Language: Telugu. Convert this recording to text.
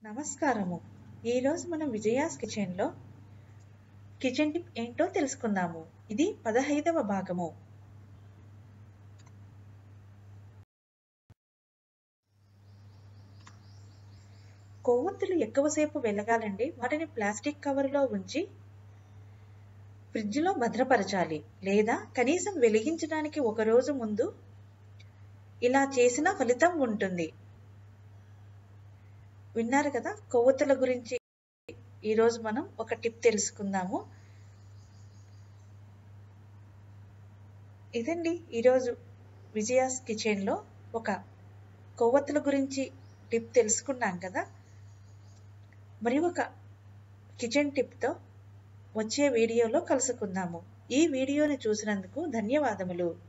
నమస్కారము ఈరోజు మనం విజయాస్ కిచెన్లో కిచెన్ టిప్ ఏంటో తెలుసుకుందాము ఇది పదహైదవ భాగము కొవ్వొత్తులు ఎక్కువసేపు వెలగాలండి వాటిని ప్లాస్టిక్ కవర్లో ఉంచి ఫ్రిడ్జ్లో భద్రపరచాలి లేదా కనీసం వెలిగించడానికి ఒక రోజు ముందు ఇలా చేసిన ఫలితం ఉంటుంది విన్నారు కదా కొవ్వొత్తుల గురించి ఈరోజు మనం ఒక టిప్ తెలుసుకుందాము ఇదండి ఈరోజు విజయాస్ కిచెన్లో ఒక కొవ్వొత్తుల గురించి టిప్ తెలుసుకున్నాం కదా మరి ఒక కిచెన్ టిప్తో వచ్చే వీడియోలో కలుసుకుందాము ఈ వీడియోని చూసినందుకు ధన్యవాదములు